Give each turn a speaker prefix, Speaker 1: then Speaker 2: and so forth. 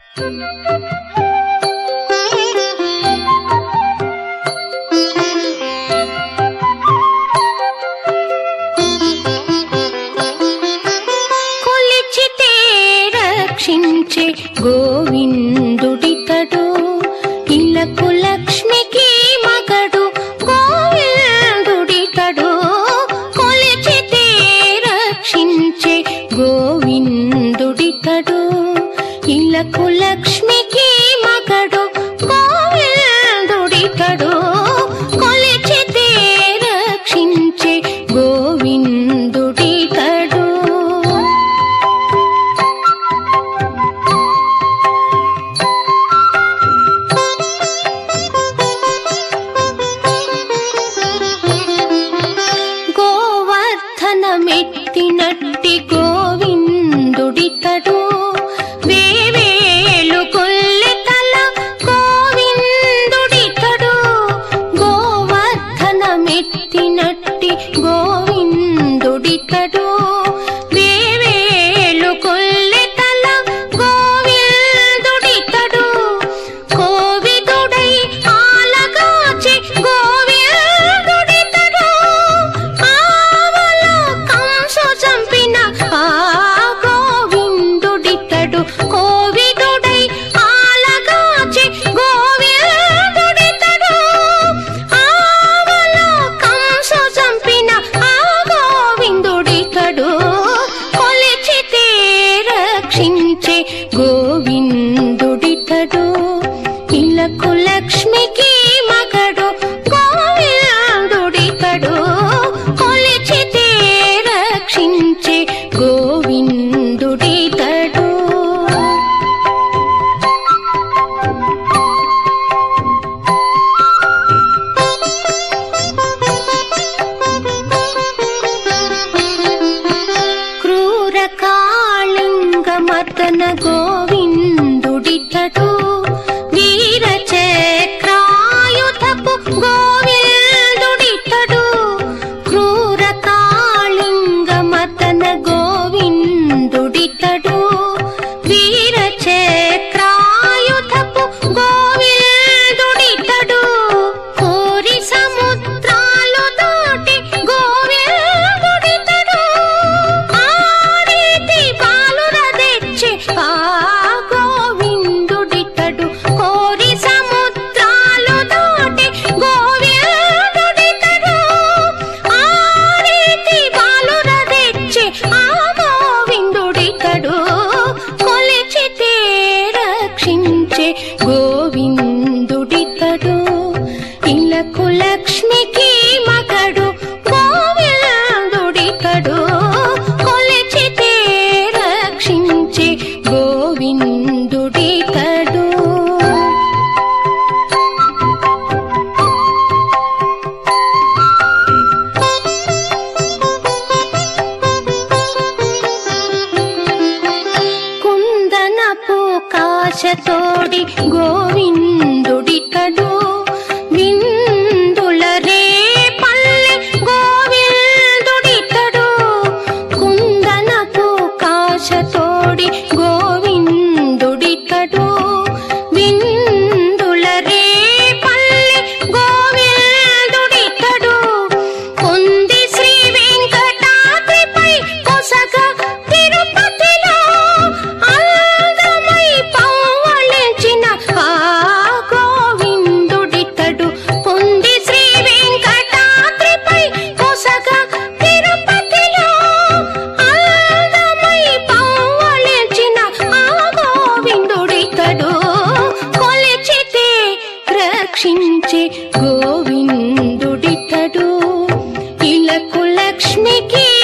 Speaker 1: కొలిచితే రక్షించే గోవిందుడితడు ఇలకు లక్ష్మికి మగడు గోవిందుడితడు కొలిచితే రక్షించే గోవిందుడితడు ఇలకు లక్ష్మికి మగడు గోవిందుడితడు కొలిచితే రక్షించే గోవిందుడితడు గోవర్ధనమెత్తినట్టి గోవిందుడితడు వేవేలు కొల్లెతల గోవిందుడితడు గోవర్ధనమెత్తినట్టి గోవిందుడితడు వేవేలు కొల్లెతల గోవిందుడితడు కోవిదుడై ఆలగాచి గోవిందుడితడు ఆవలో కంసు చంపిన ఆ గోవిందుడితడు కోవిదుడై ఆలగాచి గోవిందుడితడు ఆవలో కంసు చంపిన ఆ గోవిందుడితడు కొలిచితే రక్షించే గోవిందుడితడు ఇలకు లక్ష్మికి మగడు గోవిందుడితడు కొలిచితే రక్షించే గోవిందుడితడు క్రూర కాళింగమతన గోవిందుడితడు వీర చక్రాయుధపు గోవిందుడితడు క్రూర కాళింగమతన గోవిందుడితడు వీర చక్రాయుధపు గోవిందుడితడు కోరి సముద్రాలు దాటి గోవిందుడితడు ఆరీతి బాలుర తెచ్చి ఆ గోవిందుడితడు కోరి సముద్రాలు దాటి గోవిందుడితడు ఆరీతి బాలుర తెచ్చి ఆ గోవిందుడితడు కొలిచితే రక్షించే గోవిందుడితడు ఇలకు లక్ష్మికి మగడు గోవిందుడితడు కొలిచితే రక్షించే గోవిందుడితడు కుందనపు కాశతోడి గోవిందుడితడు విందుల రే పల్లె గోవిందుడితడు కుందనపు కాశతోడి గోవిందుడితడు విందుల రే పల్లె గోవిందుడితడు పొంది శ్రీ వెంకటాద్రిపై కొసగ తిరుపతిలో అందమై పవ్వళించిన ఆ గోవిందుడితడు పొంది శ్రీ వెంకటాద్రిపై కొసగ తిరుపతిలో అందమై పవ్వళించిన ఆ గోవిందుడితడు కొలిచితే రక్షించే గోవిందుడితడు ఇలకు లక్ష్మికి